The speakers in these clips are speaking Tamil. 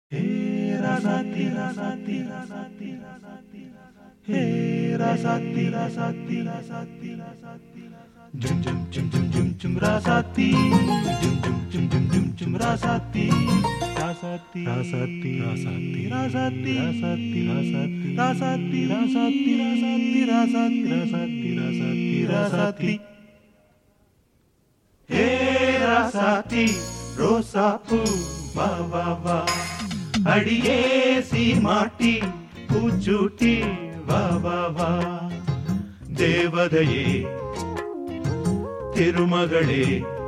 rasati rasati rasati rasati Hey rasati rasati rasati rasati Jum jum jum jum jum jum rasati Jum jum jum jum jum jum rasati Rasati rasati rasati rasati rasati rasati rasati rasati rasati rasati rasati rasati rasati Hey rasati ரோசாப்பூ வா வா வா அடியே சீமாட்டி பூச்சூட்டி வா வா வா தேவதையே திருமகளே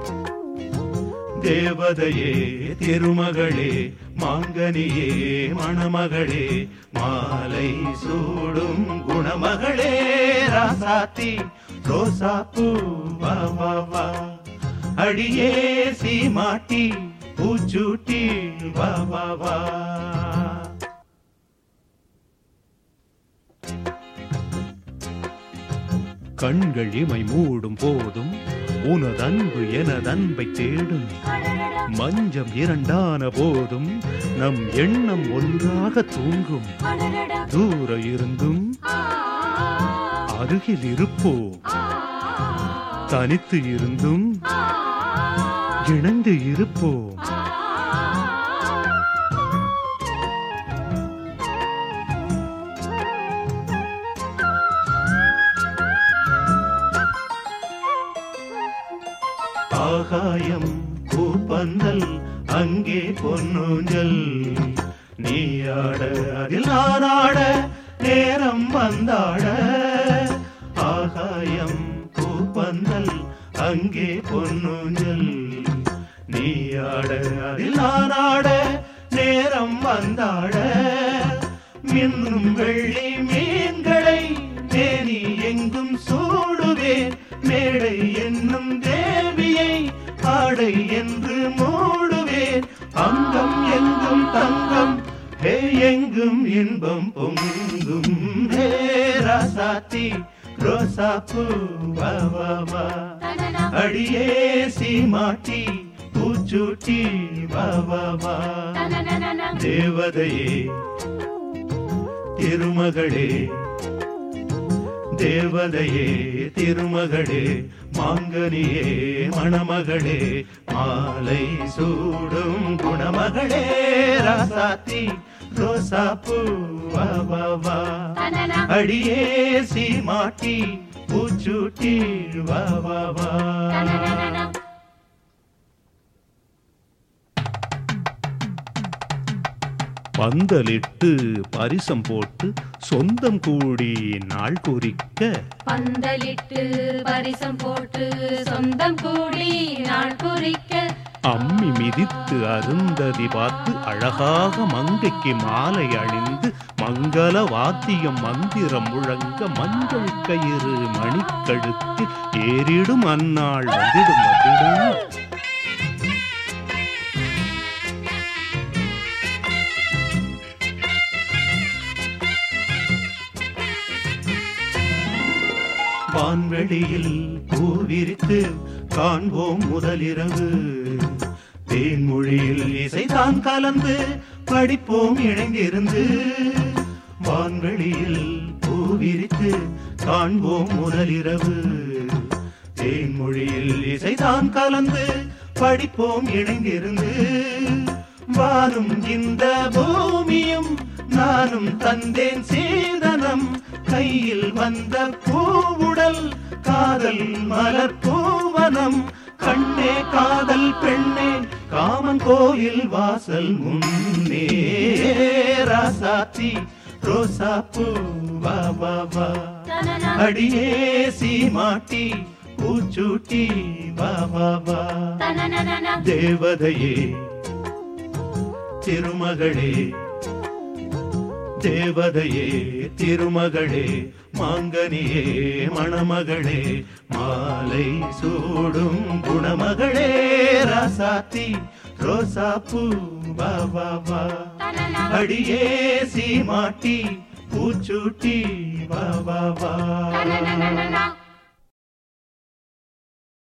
தேவதையே திருமகளே மாங்கனியே மணமகளே மாலை சூடும் குணமகளே ராசாத்தி ரோசாப்பூ வா வா வா அடியே சீமாட்டி பூச்சூட்டி வா வா வா கண்கள் இமை மூடும் போதும் உனதன்பு எனதன்பை தேடும் மஞ்சம் இரண்டான போதும் நம் எண்ணம் ஒன்றாக தூங்கும் தூர இருந்தும் அருகில் இருப்போம் தனித்து இருந்தும் இணைந்து இருப்போம் ஆகாயம் பூப்பந்தல் அங்கே பொன்னூஞ்சல் நீயாட அதில் நானாட நேரம் வந்தாட ஆகாயம் பூப்பந்தல் அங்கே பொன்னூஞ்சல் நீயாட அதில் நானாட நேரம் வந்தாட மின்னும் வெள்ளி மீன்களை தேனி எங்கும் சூடுவேன் மேடை என்னும் தேவியை ஆடை என்று மூடுவேன் அங்கம் எங்கும் தங்கம் ஹே எங்கும் இன்பம் பொங்கும் ஹே ராசாத்தி ரோசாப்பூ வா வா வா அடியே சீமாட்டி பூச்சூட்டி வா வா வா தேவதையே திருமகளே தேவதையே திருமகளே மாங்கனியே மணமகளே மாலை சூடும் குணமகளே ராசாத்தி ரோசாப்பூ வா வா வா அடியே சீமாட்டி பூச்சூட்டி வா வா வா பந்தலிட்டு பரிசம் போட்டு சொந்தம் கூடி நாள் குறிக்க பந்தலிட்டு பரிசம் போட்டு சொந்தம் கூடி நாள் குறிக்க அம்மி மிதித்து அருந்ததி பார்த்து அழகாக மங்கைக்கு மாலை அணிந்து மங்கள வாத்தியம் மந்திரம் முழங்க மஞ்சள் கயிறு மணிக்கழுத்து ஏறிடும் அந்நாள் வந்திடும் வந்திடும் வான்வெளியில் பூவிரித்து காண்போம் முதலிரவு தேன்மொழியில் இசைதான் கலந்து படிப்போம் இணைந்திருந்து வான்வெளியில் பூவிரித்து காண்போம் முதலிரவு தேன்மொழியில் இசைதான் கலந்து படிப்போம் இணைந்திருந்து வானும் இந்த பூமியும் நானும் தந்தேன் சீதனம் கையில் வந்த பூவுடல் காதல் மலர் பூவனம் கண்ணே காதல் பெண்ணே காமன் கோயில் வாசல் முன்னே ராசாத்தி ரோசா பூ வா வா வா அடியே சீமாட்டி பூச்சூட்டி வா வா வா தேவதையே திருமகளே தேவதையே திருமகளே மாங்கனியே மணமகளே மாலை சூடும் குணமகளே ராசாத்தி ரோசாப்பூ வா வா வா அடியே சீமாட்டி பூச்சூட்டி வா வா வா